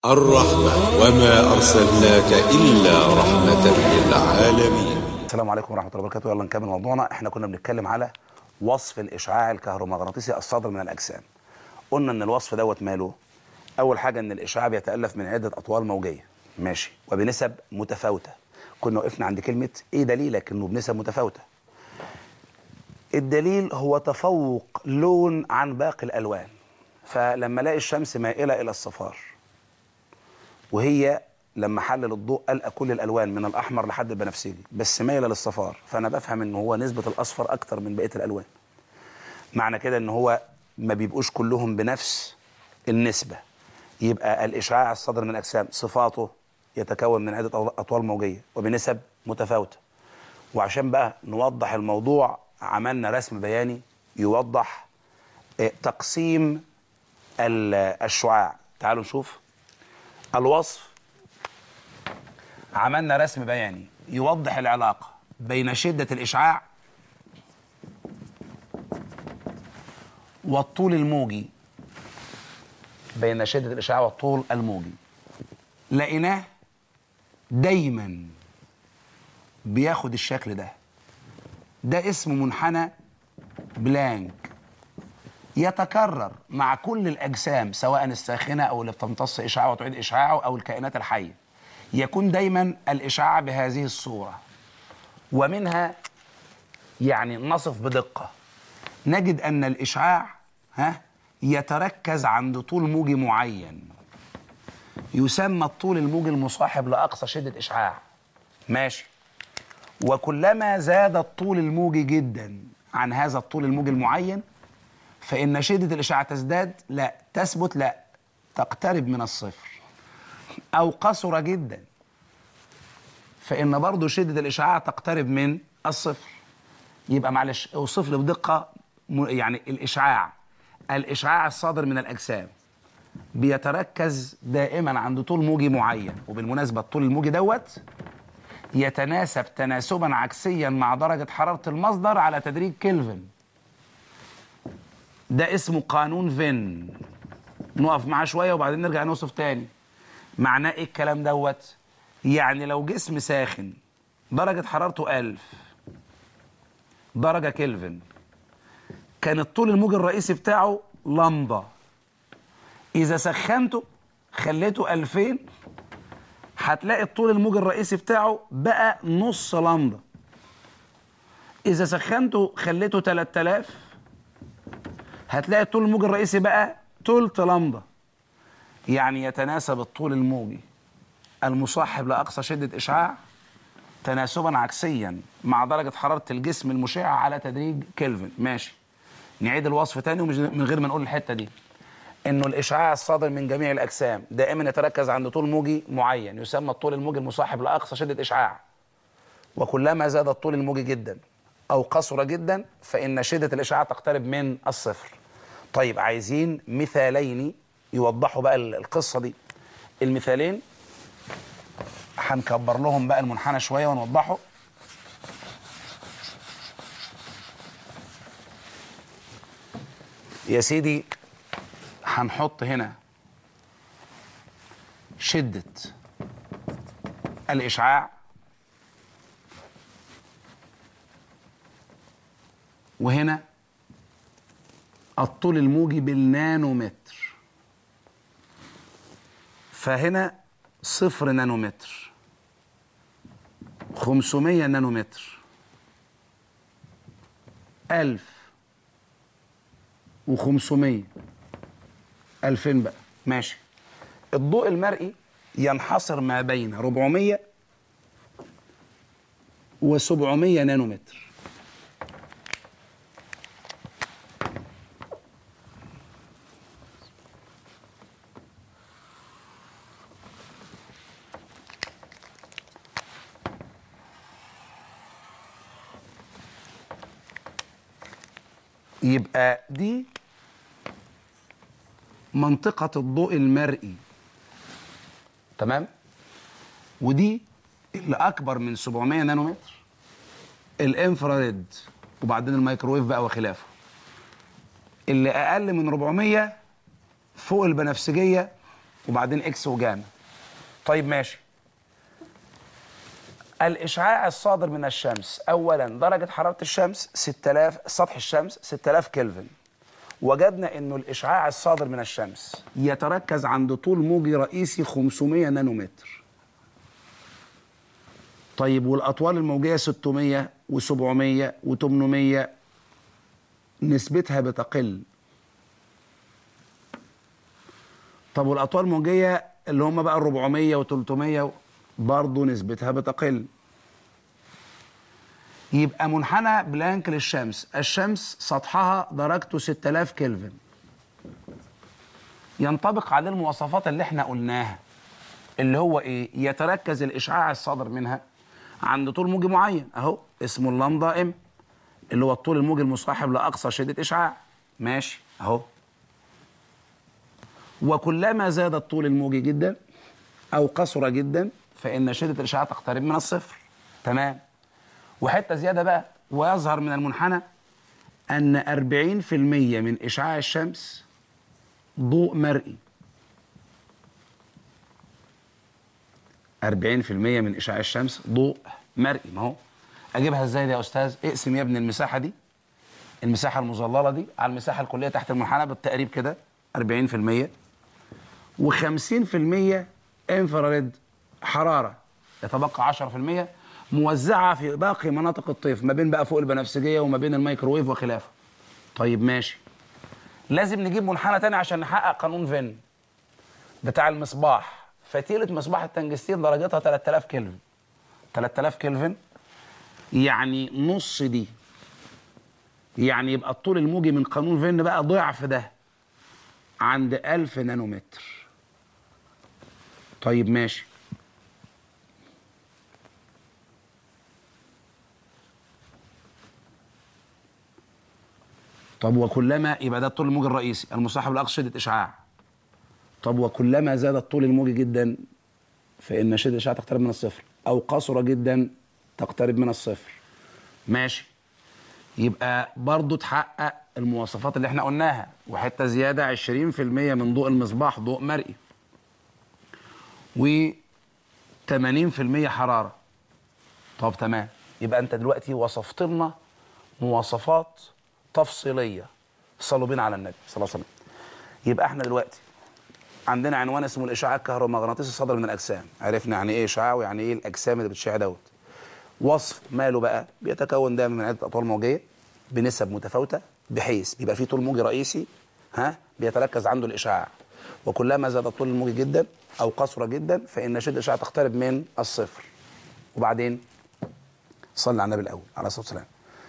الرحمة وما أرسلناك إلا رحمة للعالمين السلام عليكم ورحمه الله وبركاته يلا نكمل موضوعنا احنا كنا بنتكلم على وصف الاشعاع الكهرومغناطيسي الصادر من الاجسام قلنا ان الوصف دوت ماله اول حاجه ان الاشعاع بيتالف من عده اطوال موجيه ماشي وبنسب متفاوته كنا وقفنا عند كلمه ايه دليلك انه بنسب متفاوته الدليل هو تفوق لون عن باقي الالوان فلما الاقي الشمس مائله الى الصفار وهي لما حلل الضوء ألقى كل الالوان من الاحمر لحد البنفسجي بس مايله للصفار فانا بفهم ان هو نسبه الاصفر اكتر من بقيه الالوان معنى كده ان هو ما بيبقوش كلهم بنفس النسبه يبقى الاشعاع الصادر من الاجسام صفاته يتكون من عده اطوال موجيه وبنسب متفاوته وعشان بقى نوضح الموضوع عملنا رسم بياني يوضح آه، تقسيم ال- الشعاع تعالوا نشوف الوصف عملنا رسم بياني يوضح العلاقة بين شدة الإشعاع والطول الموجي بين شدة الإشعاع والطول الموجي لقيناه دايما بياخد الشكل ده ده اسمه منحنى بلانك يتكرر مع كل الأجسام سواء الساخنة أو اللي بتمتص إشعاع وتعيد إشعاعه أو الكائنات الحية يكون دايما الإشعاع بهذه الصورة ومنها يعني نصف بدقة نجد أن الإشعاع ها يتركز عند طول موجي معين يسمى الطول الموجي المصاحب لأقصى شدة إشعاع ماشي وكلما زاد الطول الموجي جدا عن هذا الطول الموجي المعين فإن شدة الإشعاع تزداد لا تثبت لا تقترب من الصفر أو قصر جدا فإن برضه شدة الإشعاع تقترب من الصفر يبقى معلش اوصف لي بدقة م- يعني الإشعاع الإشعاع الصادر من الأجسام بيتركز دائما عند طول موجي معين وبالمناسبة الطول الموجي دوت يتناسب تناسبا عكسيا مع درجة حرارة المصدر على تدريج كلفن ده اسمه قانون فين نقف معاه شوية وبعدين نرجع نوصف تاني معناه ايه الكلام دوت يعني لو جسم ساخن درجة حرارته ألف درجة كلفن كان الطول الموجي الرئيسي بتاعه لمبة إذا سخنته خليته ألفين هتلاقي الطول الموجي الرئيسي بتاعه بقى نص لمبة إذا سخنته خليته 3000 هتلاقي الطول الموجي الرئيسي بقى تلت لمبة يعني يتناسب الطول الموجي المصاحب لأقصى شدة إشعاع تناسبا عكسيا مع درجة حرارة الجسم المشع على تدريج كلفن ماشي نعيد الوصف تاني ومش من غير ما نقول الحتة دي انه الاشعاع الصادر من جميع الاجسام دائما يتركز عند طول موجي معين يسمى الطول الموجي المصاحب لاقصى شده اشعاع وكلما زاد الطول الموجي جدا او قصر جدا فان شده الاشعاع تقترب من الصفر طيب عايزين مثالين يوضحوا بقى ال- القصه دي المثالين هنكبر لهم بقى المنحنى شويه ونوضحه يا سيدي هنحط هنا شدة الإشعاع وهنا الطول الموجي بالنانومتر فهنا صفر نانومتر 500 نانومتر ألف وخمسمية ألفين بقى ماشي الضوء المرئي ينحصر ما بين 400 و 700 نانومتر يبقى دي منطقة الضوء المرئي تمام ودي اللي أكبر من 700 نانومتر الانفراريد وبعدين الميكروويف بقى وخلافه اللي اقل من 400 فوق البنفسجيه وبعدين اكس وجاما طيب ماشي الاشعاع الصادر من الشمس اولا درجه حراره الشمس 6000 سطح الشمس 6000 كلفن وجدنا انه الاشعاع الصادر من الشمس يتركز عند طول موجي رئيسي 500 نانومتر طيب والاطوال الموجيه 600 و700 و800 نسبتها بتقل طب والاطوال الموجيه اللي هم بقى 400 و300 برضه نسبتها بتقل يبقى منحنى بلانك للشمس الشمس سطحها درجته 6000 كلفن ينطبق عليه المواصفات اللي احنا قلناها اللي هو ايه يتركز الاشعاع الصادر منها عند طول موجي معين اهو اسمه اللامدا ام اللي هو الطول الموجي المصاحب لاقصى شده اشعاع ماشي اهو وكلما زاد الطول الموجي جدا او قصر جدا فان شده الاشعاع تقترب من الصفر تمام وحته زياده بقى ويظهر من المنحنى ان 40% من اشعاع الشمس ضوء مرئي 40% من اشعاع الشمس ضوء مرئي ما هو اجيبها ازاي دي يا استاذ اقسم يا ابني المساحه دي المساحه المظلله دي على المساحه الكليه تحت المنحنى بالتقريب كده 40% و50% انفراريد حراره يتبقى 10% موزعه في باقي مناطق الطيف ما بين بقى فوق البنفسجيه وما بين الميكروويف وخلافه طيب ماشي لازم نجيب منحنى تاني عشان نحقق قانون فين بتاع المصباح فتيله مصباح التنجستين درجتها 3000 كلفن 3000 كلفن يعني نص دي يعني يبقى الطول الموجي من قانون فين بقى ضعف ده عند 1000 نانومتر طيب ماشي طب وكلما يبقى ده الطول الموجي الرئيسي المصاحب لاقصى شده اشعاع طب وكلما زاد الطول الموجي جدا فان شده الاشعاع تقترب من الصفر او قصر جدا تقترب من الصفر ماشي يبقى برضو تحقق المواصفات اللي احنا قلناها وحته زياده 20% من ضوء المصباح ضوء مرئي و 80% حراره طب تمام يبقى انت دلوقتي وصفت لنا مواصفات تفصيليه صلوا بينا على النبي صلى الله عليه وسلم يبقى احنا دلوقتي عندنا عنوان اسمه الاشعاع الكهرومغناطيسي الصادر من الاجسام عرفنا يعني ايه اشعاع ويعني ايه الاجسام اللي بتشع دوت وصف ماله بقى بيتكون دايما من عده اطوال موجيه بنسب متفاوته بحيث بيبقى فيه طول موجي رئيسي ها بيتركز عنده الاشعاع وكلما زاد الطول الموجي جدا او قصر جدا فان شده الاشعاع تقترب من الصفر وبعدين صلي على النبي الاول عليه الصلاه والسلام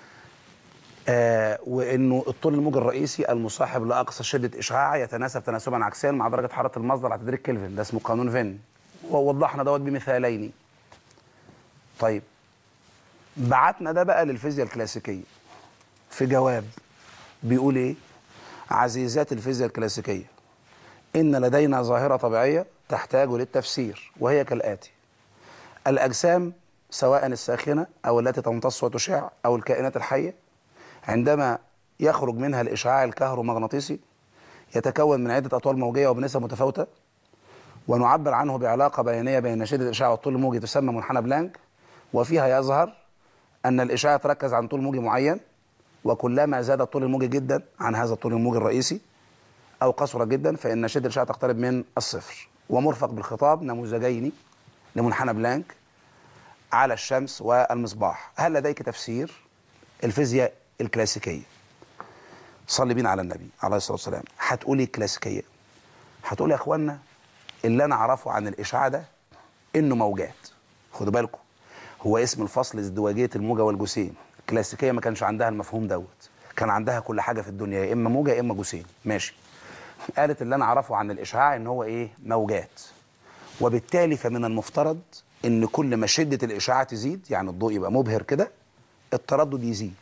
آه وانه الطول الموجي الرئيسي المصاحب لاقصى شده اشعاع يتناسب تناسبا عكسيا مع درجه حراره المصدر على تدريج كلفن ده اسمه قانون فين ووضحنا دوت بمثالين طيب بعتنا ده بقى للفيزياء الكلاسيكيه في جواب بيقول ايه عزيزات الفيزياء الكلاسيكيه ان لدينا ظاهره طبيعيه تحتاج للتفسير وهي كالاتي الاجسام سواء الساخنه او التي تمتص وتشع او الكائنات الحيه عندما يخرج منها الاشعاع الكهرومغناطيسي يتكون من عده اطوال موجيه وبنسب متفاوته ونعبر عنه بعلاقه بيانيه بين شده الاشعاع والطول الموجي تسمى منحنى بلانك وفيها يظهر ان الاشعاع يتركز عن طول موجي معين وكلما زاد الطول الموجي جدا عن هذا الطول الموجي الرئيسي او قصر جدا فان شده الاشعاع تقترب من الصفر ومرفق بالخطاب نموذجين لمنحنى بلانك على الشمس والمصباح هل لديك تفسير الفيزياء الكلاسيكيه صلي بينا على النبي عليه الصلاه والسلام هتقولي كلاسيكيه هتقول يا اخوانا اللي انا اعرفه عن الاشعاع ده انه موجات خدوا بالكم هو اسم الفصل ازدواجيه الموجه والجسيم الكلاسيكيه ما كانش عندها المفهوم دوت كان عندها كل حاجه في الدنيا يا اما موجه يا اما جسيم ماشي قالت اللي انا اعرفه عن الاشعاع ان هو ايه موجات وبالتالي فمن المفترض ان كل ما شده الاشعاع تزيد يعني الضوء يبقى مبهر كده التردد يزيد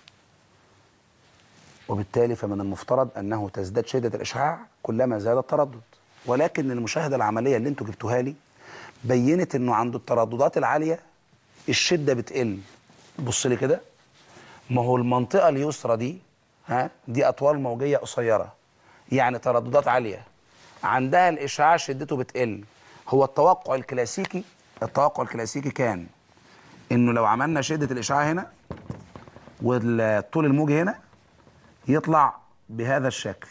وبالتالي فمن المفترض انه تزداد شده الاشعاع كلما زاد التردد ولكن المشاهده العمليه اللي انتوا جبتوها لي بينت انه عند الترددات العاليه الشده بتقل بص لي كده ما هو المنطقه اليسرى دي ها دي اطوال موجيه قصيره يعني ترددات عاليه عندها الاشعاع شدته بتقل هو التوقع الكلاسيكي التوقع الكلاسيكي كان انه لو عملنا شده الاشعاع هنا والطول الموجي هنا يطلع بهذا الشكل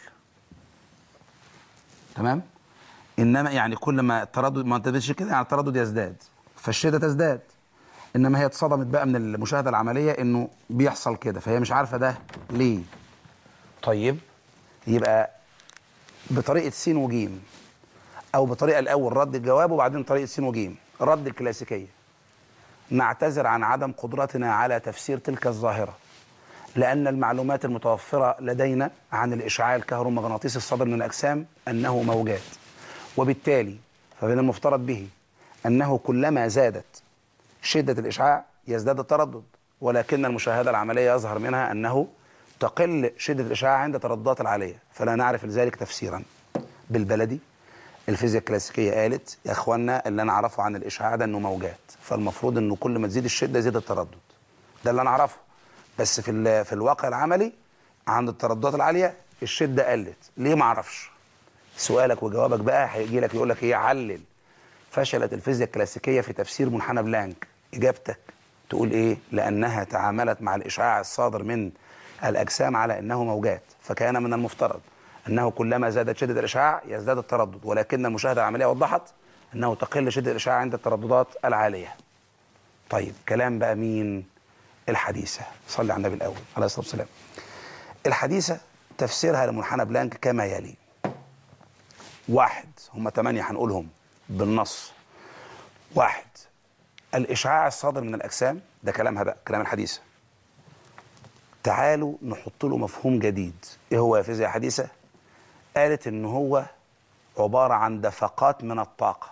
تمام انما يعني كل ما التردد ما انت بتمشي كده يعني التردد يزداد فالشده تزداد انما هي اتصدمت بقى من المشاهده العمليه انه بيحصل كده فهي مش عارفه ده ليه طيب يبقى بطريقه س وج او بطريقه الاول رد الجواب وبعدين طريقه س وج رد الكلاسيكيه نعتذر عن عدم قدرتنا على تفسير تلك الظاهره لأن المعلومات المتوفرة لدينا عن الإشعاع الكهرومغناطيسي الصادر من الأجسام أنه موجات وبالتالي فمن المفترض به أنه كلما زادت شدة الإشعاع يزداد التردد ولكن المشاهدة العملية يظهر منها أنه تقل شدة الإشعاع عند ترددات العالية فلا نعرف لذلك تفسيرا بالبلدي الفيزياء الكلاسيكية قالت يا أخوانا اللي أنا أعرفه عن الإشعاع ده أنه موجات فالمفروض أنه كل ما تزيد الشدة يزيد التردد ده اللي أنا أعرفه بس في ال- في الواقع العملي عند الترددات العاليه الشده قلت ليه ما اعرفش سؤالك وجوابك بقى هيجي لك يقول لك ايه علل فشلت الفيزياء الكلاسيكيه في تفسير منحنى بلانك اجابتك تقول ايه لانها تعاملت مع الاشعاع الصادر من الاجسام على انه موجات فكان من المفترض انه كلما زادت شده الاشعاع يزداد التردد ولكن المشاهده العمليه وضحت انه تقل شده الاشعاع عند الترددات العاليه طيب كلام بقى مين الحديثة صلي على النبي الأول عليه الصلاة والسلام الحديثة تفسيرها لمنحنى بلانك كما يلي واحد هم ثمانية هنقولهم بالنص واحد الإشعاع الصادر من الأجسام ده كلامها بقى كلام الحديثة تعالوا نحط له مفهوم جديد إيه هو يا فيزياء حديثة قالت إن هو عبارة عن دفقات من الطاقة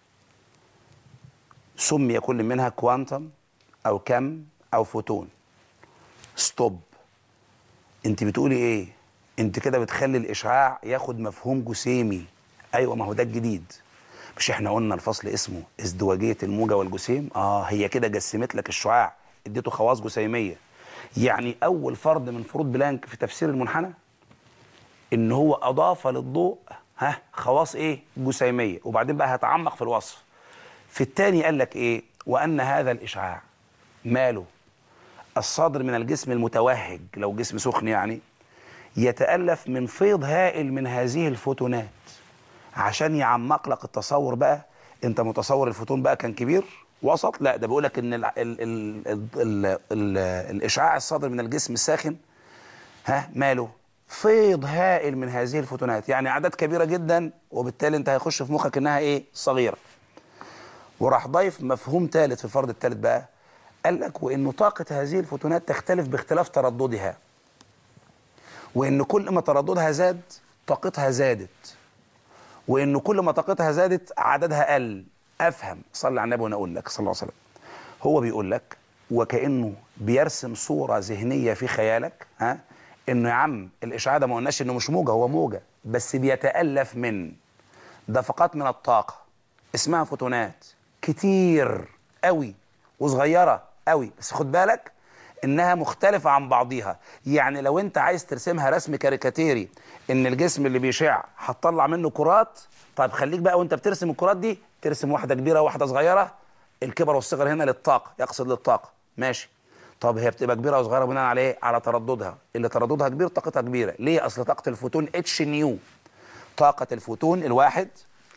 سمي كل منها كوانتم أو كم او فوتون ستوب انت بتقولي ايه انت كده بتخلي الاشعاع ياخد مفهوم جسيمي ايوه ما هو ده الجديد مش احنا قلنا الفصل اسمه ازدواجيه الموجه والجسيم اه هي كده جسمت لك الشعاع اديته خواص جسيميه يعني اول فرض من فروض بلانك في تفسير المنحنى ان هو اضاف للضوء ها خواص ايه جسيميه وبعدين بقى هتعمق في الوصف في الثاني قال لك ايه وان هذا الاشعاع ماله الصادر من الجسم المتوهج لو جسم سخن يعني يتألف من فيض هائل من هذه الفوتونات عشان يعمق لك التصور بقى انت متصور الفوتون بقى كان كبير وسط لا ده بيقول لك ان ال ال ال ال ال ال الاشعاع الصادر من الجسم الساخن ها ماله فيض هائل من هذه الفوتونات يعني اعداد كبيره جدا وبالتالي انت هيخش في مخك انها ايه صغيره وراح ضايف مفهوم ثالث في الفرض الثالث بقى قال لك وانه طاقه هذه الفوتونات تختلف باختلاف ترددها وان كل ما ترددها زاد طاقتها زادت وان كل ما طاقتها زادت عددها قل افهم صلي على النبي وانا اقول لك صلى الله عليه وسلم هو بيقول لك وكانه بيرسم صوره ذهنيه في خيالك ها انه يا عم الاشعاع ده ما قلناش انه مش موجه هو موجه بس بيتالف من دفقات من الطاقه اسمها فوتونات كتير قوي وصغيره قوي بس خد بالك انها مختلفه عن بعضيها يعني لو انت عايز ترسمها رسم كاريكاتيري ان الجسم اللي بيشع هتطلع منه كرات طيب خليك بقى وانت بترسم الكرات دي ترسم واحده كبيره وواحده صغيره الكبر والصغر هنا للطاقه يقصد للطاقه ماشي طب هي بتبقى كبيره وصغيره بناء على ايه على ترددها اللي ترددها كبير طاقتها كبيره ليه اصل طاقه الفوتون اتش نيو طاقه الفوتون الواحد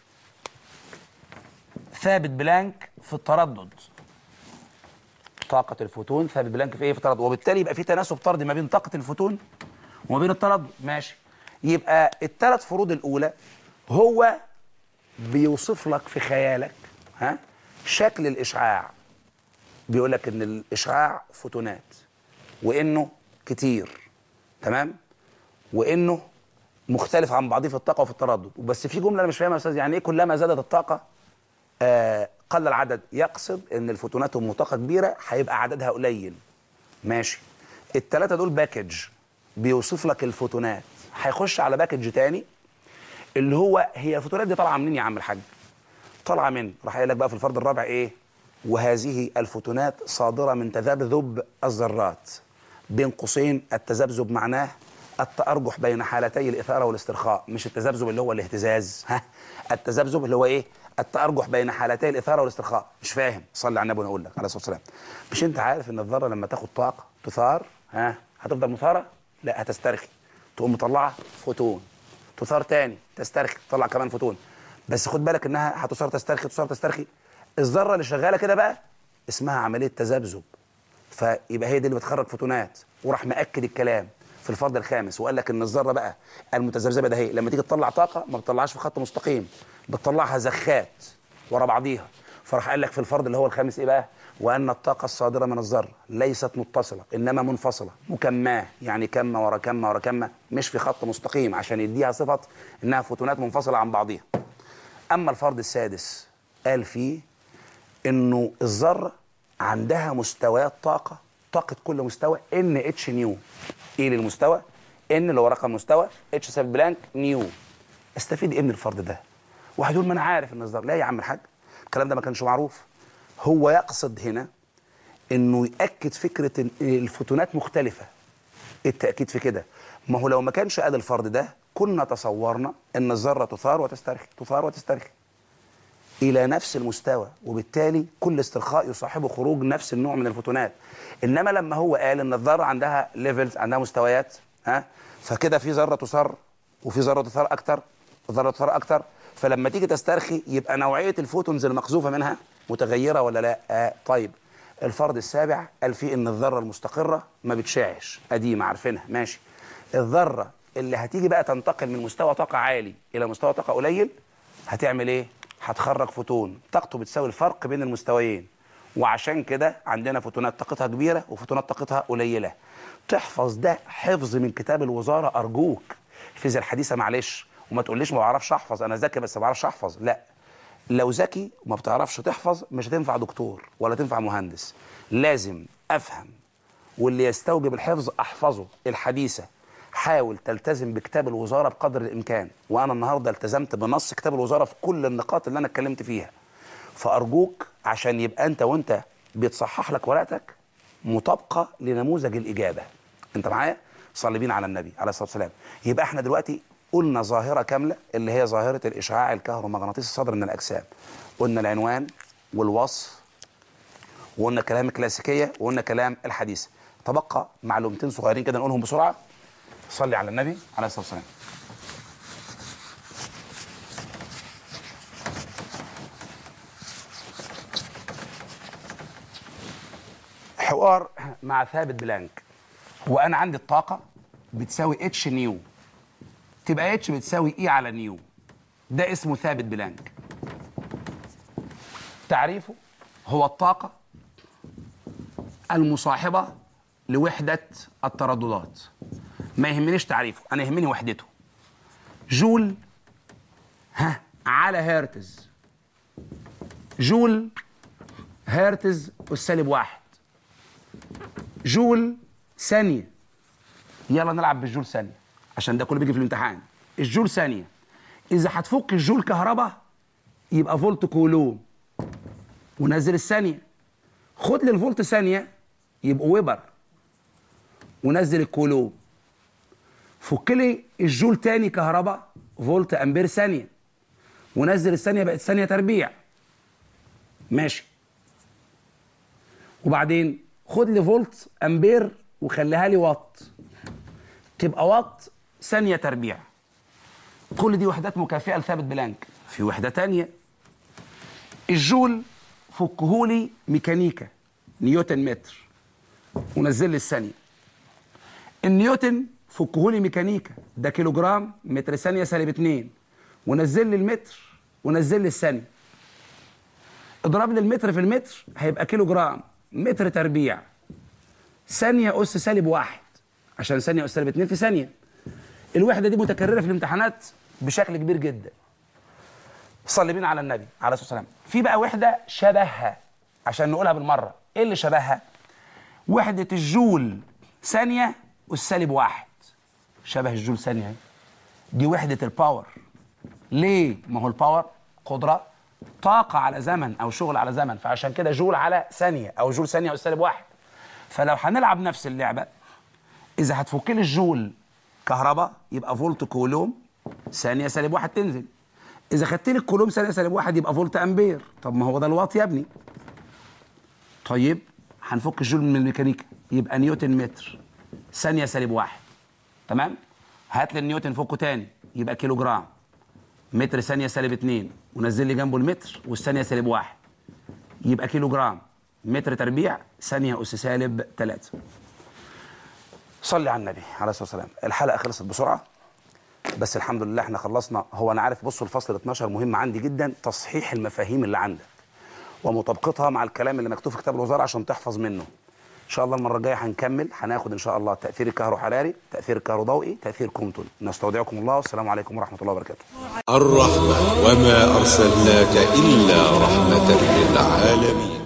ثابت بلانك في التردد طاقة الفوتون ثابت بلانك في ايه في التردد وبالتالي يبقى في تناسب طردي ما بين طاقة الفوتون وما بين التردد ماشي يبقى الثلاث فروض الأولى هو بيوصف لك في خيالك ها شكل الإشعاع بيقول لك إن الإشعاع فوتونات وإنه كتير تمام وإنه مختلف عن بعضه في الطاقة وفي التردد بس في جملة أنا مش فاهمها يا أستاذ يعني إيه كلما زادت الطاقة آه قل العدد يقصد ان الفوتونات ام طاقه كبيره هيبقى عددها قليل ماشي الثلاثه دول باكج بيوصف لك الفوتونات هيخش على باكج تاني اللي هو هي الفوتونات دي طالعه منين يا عم الحاج طالعه من راح قايل لك بقى في الفرد الرابع ايه وهذه الفوتونات صادره من تذبذب الذرات بين قوسين التذبذب معناه التأرجح بين حالتي الإثارة والاسترخاء مش التذبذب اللي هو الاهتزاز ها التذبذب اللي هو إيه التأرجح بين حالتي الإثارة والاسترخاء مش فاهم صلي على النبي ونقول لك عليه الصلاة والسلام مش أنت عارف إن الذرة لما تاخد طاقة تثار ها هتفضل مثارة لا هتسترخي تقوم مطلعة فوتون تثار تاني تسترخي تطلع كمان فوتون بس خد بالك انها هتثار تسترخي تثار تسترخي الذره اللي شغاله كده بقى اسمها عمليه تذبذب فيبقى هي دي اللي بتخرج فوتونات وراح مأكد الكلام في الفرض الخامس وقال لك ان الذره بقى المتذبذبه ده هي لما تيجي تطلع طاقه ما بتطلعهاش في خط مستقيم بتطلعها زخات ورا بعضيها فراح قال لك في الفرض اللي هو الخامس ايه بقى وان الطاقه الصادره من الذره ليست متصله انما منفصله مكماه يعني كمه ورا كمه ورا كمه مش في خط مستقيم عشان يديها صفه انها فوتونات منفصله عن بعضيها اما الفرض السادس قال فيه انه الذره عندها مستويات طاقه طاقه كل مستوى ان اتش نيو ايه للمستوى ان اللي هو رقم مستوى اتش سالب بلانك نيو استفيد ايه من الفرض ده واحد يقول ما انا عارف ان الذره لا يا عم الحاج الكلام ده ما كانش معروف هو يقصد هنا انه ياكد فكره ان الفوتونات مختلفه التاكيد في كده ما هو لو ما كانش قال الفرض ده كنا تصورنا ان الذره تثار وتسترخي تثار وتسترخي الى نفس المستوى وبالتالي كل استرخاء يصاحبه خروج نفس النوع من الفوتونات انما لما هو قال ان الذره عندها ليفلز عندها مستويات ها فكده في ذره تثار وفي ذره تثار اكتر وذره تثار اكتر فلما تيجي تسترخي يبقى نوعيه الفوتونز المقذوفه منها متغيره ولا لا آه طيب الفرض السابع قال فيه ان الذره المستقره ما بتشعش قديمه عارفينها ماشي الذره اللي هتيجي بقى تنتقل من مستوى طاقه عالي الى مستوى طاقه قليل هتعمل ايه هتخرج فوتون طاقته بتساوي الفرق بين المستويين وعشان كده عندنا فوتونات طاقتها كبيره وفوتونات طاقتها قليله تحفظ ده حفظ من كتاب الوزاره ارجوك الفيزياء الحديثه معلش وما تقوليش ما بعرفش احفظ انا ذكي بس ما بعرفش احفظ لا لو ذكي وما بتعرفش تحفظ مش هتنفع دكتور ولا تنفع مهندس لازم افهم واللي يستوجب الحفظ احفظه الحديثه حاول تلتزم بكتاب الوزاره بقدر الامكان وانا النهارده التزمت بنص كتاب الوزاره في كل النقاط اللي انا اتكلمت فيها فارجوك عشان يبقى انت وانت بيتصحح لك ورقتك مطابقه لنموذج الاجابه انت معايا صلي بينا على النبي عليه الصلاه والسلام يبقى احنا دلوقتي قلنا ظاهره كامله اللي هي ظاهره الاشعاع الكهرومغناطيسي الصادر من الاجسام قلنا العنوان والوصف وقلنا كلام الكلاسيكيه وقلنا كلام الحديث تبقى معلومتين صغيرين كده نقولهم بسرعه صلي على النبي عليه الصلاه والسلام حوار مع ثابت بلانك وانا عندي الطاقه بتساوي اتش نيو تبقى اتش بتساوي اي على نيو ده اسمه ثابت بلانك تعريفه هو الطاقه المصاحبه لوحده الترددات ما يهمنيش تعريفه انا يهمني وحدته جول ها على هرتز جول هرتز والسالب واحد جول ثانية يلا نلعب بالجول ثانية عشان ده كله بيجي في الامتحان الجول ثانية إذا هتفك الجول كهرباء يبقى فولت كولوم ونزل الثانية خد لي الفولت ثانية يبقوا ويبر ونزل الكولوم فك لي الجول تاني كهرباء فولت امبير ثانيه ونزل الثانيه بقت ثانيه تربيع ماشي وبعدين خد لي فولت امبير وخليها لي وات تبقى وات ثانيه تربيع كل دي وحدات مكافئه لثابت بلانك في وحده تانية الجول فكهولي ميكانيكا نيوتن متر ونزل لي الثانيه النيوتن فكهولي ميكانيكا ده كيلو جرام متر ثانيه سالب 2 ونزل لي المتر ونزل لي الثانيه اضرب لي المتر في المتر هيبقى كيلو جرام متر تربيع ثانيه اس سالب واحد عشان ثانيه اس سالب 2 في ثانيه الوحده دي متكرره في الامتحانات بشكل كبير جدا صلي بينا على النبي عليه الصلاه والسلام في بقى وحده شبهها عشان نقولها بالمره ايه اللي شبهها وحده الجول ثانيه والسالب واحد شبه الجول ثانيه اهي دي وحده الباور ليه ما هو الباور قدره طاقه على زمن او شغل على زمن فعشان كده جول على ثانيه او جول ثانيه والسالب واحد فلو هنلعب نفس اللعبه اذا هتفك لي الجول كهرباء يبقى فولت كولوم ثانيه سالب واحد تنزل اذا خدت لي الكولوم ثانيه سالب واحد يبقى فولت امبير طب ما هو ده الواط يا ابني طيب هنفك الجول من الميكانيكا يبقى نيوتن متر ثانيه سالب واحد تمام هات لي النيوتن فكه تاني يبقى كيلو جرام متر ثانيه سالب اتنين ونزل لي جنبه المتر والثانيه سالب واحد يبقى كيلو جرام متر تربيع ثانيه اس سالب 3 صلي على النبي عليه الصلاه والسلام الحلقه خلصت بسرعه بس الحمد لله احنا خلصنا هو انا عارف بصوا الفصل ال 12 مهم عندي جدا تصحيح المفاهيم اللي عندك ومطابقتها مع الكلام اللي مكتوب في كتاب الوزاره عشان تحفظ منه ان شاء الله المره الجايه هنكمل هناخد ان شاء الله تاثير الكهروحراري تاثير الكهروضوئي تاثير كومتون نستودعكم الله والسلام عليكم ورحمه الله وبركاته الرحمة وما أرسلناك إلا رحمة للعالمين